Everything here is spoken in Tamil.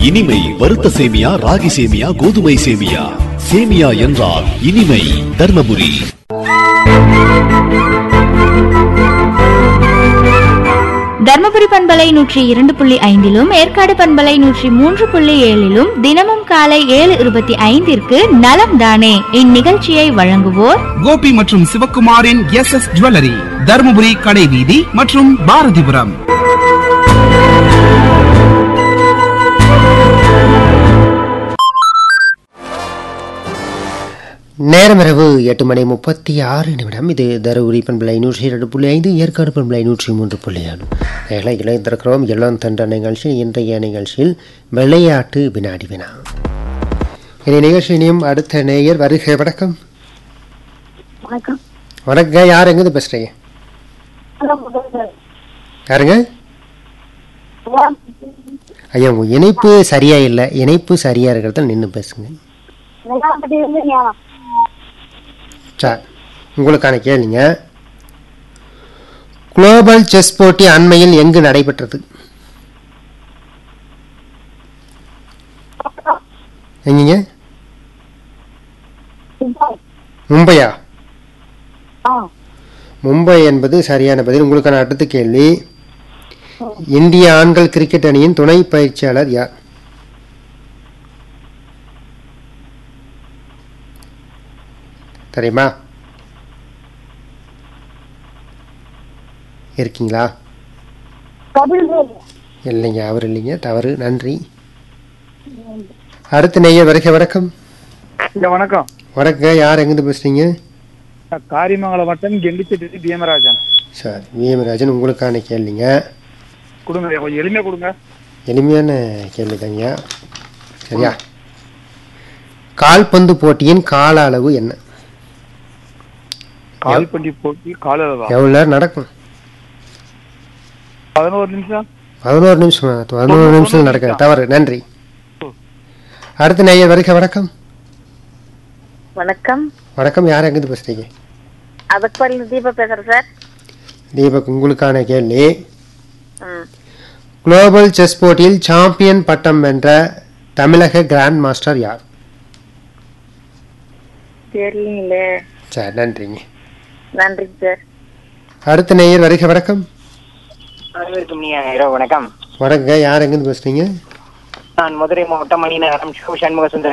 இனிமை வறுத்த சேமியா ராகி சேமியா கோதுமை சேமியா சேமியா என்றால் இனிமை தர்மபுரி தர்மபுரி பண்பலை நூற்றி இரண்டு புள்ளி ஐந்திலும் ஏற்காடு பண்பலை நூற்றி மூன்று புள்ளி ஏழிலும் தினமும் காலை ஏழு இருபத்தி ஐந்திற்கு நலம் தானே இந்நிகழ்ச்சியை வழங்குவோர் கோபி மற்றும் சிவக்குமாரின் எஸ் எஸ் ஜுவல்லரி தருமபுரி கடைவீதி மற்றும் பாரதிபுரம் நேரம் இரவு எட்டு மணி முப்பத்தி ஆறு நிமிடம் இது தருமபுரி பண்பலை நூற்றி இரண்டு புள்ளி ஐந்து ஏற்காடு பண்பலை நூற்றி மூன்று புள்ளி ஆறு வேலை இணைந்திருக்கிறோம் இளம் தண்ட நிகழ்ச்சி இன்றைய நிகழ்ச்சியில் விளையாட்டு வினாடி வினா இனி நிகழ்ச்சியினையும் அடுத்த நேயர் வருகை வணக்கம் வணக்கம் வணக்கம் யார் எங்கேருந்து பேசுறீங்க யாருங்க ஐயா உங்க இணைப்பு சரியா இல்லை இணைப்பு சரியா இருக்கிறத நின்று பேசுங்க சார் உங்களுக்கான கேளுங்க குளோபல் செஸ் போட்டி அண்மையில் எங்கு நடைபெற்றது எங்கீங்க மும்பையா மும்பை என்பது சரியான பதில் உங்களுக்கான அடுத்த கேள்வி இந்திய ஆண்கள் கிரிக்கெட் அணியின் துணை பயிற்சியாளர் யார் தெரியுமா இருக்கீங்களா இல்லைங்க அவர் இல்லைங்க தவறு நன்றி அடுத்த நெய்யர் வருகை வணக்கம் இந்த வணக்கம் வணக்கம் யார் எங்கிருந்து பேசுறீங்க நான் காரிமங்கலம் வட்டம் கெண்டிச்செட்டி பீமராஜன் சார் விஎம்ராஜன் உங்களுக்கான கேள்விங்க கொடுங்க கொஞ்சம் எளிமையா கொடுங்க எளிமையான கேள்வி தாங்கய்யா சரியா கால்பந்து போட்டியின் கால அளவு என்ன கால்பண்டி போட்டி கால அளவா எவ்வளோ நேரம் நடக்கும் பதினோரு நிமிஷம் பதினோரு நிமிஷம் பதினோரு நிமிஷம் நடக்காது தவறு நன்றி அடுத்த நேயர் வருகை வணக்கம் வணக்கம் வணக்கம் யார் எங்கிருந்து பேசுறீங்க அதற்பால் தீபா பேசுறேன் சார் தீபக் உங்களுக்கான கேள்வி ம். குளோபல் செஸ் போட்டியில் சாம்பியன் பட்டம் வென்ற தமிழக கிராண்ட் மாஸ்டர் யார் தெரியலீங்களே சார் நன்றிங்க நன்றி சார் அடுத்த நேயர் வருகை வணக்கம் அனைவருக்கும் நீ இரவு வணக்கம் வணக்கங்க யார் எங்கிருந்து பேசுறீங்க நான் மதுரை மாவட்டம் மணிநகரம் சண்முக சுந்தரம்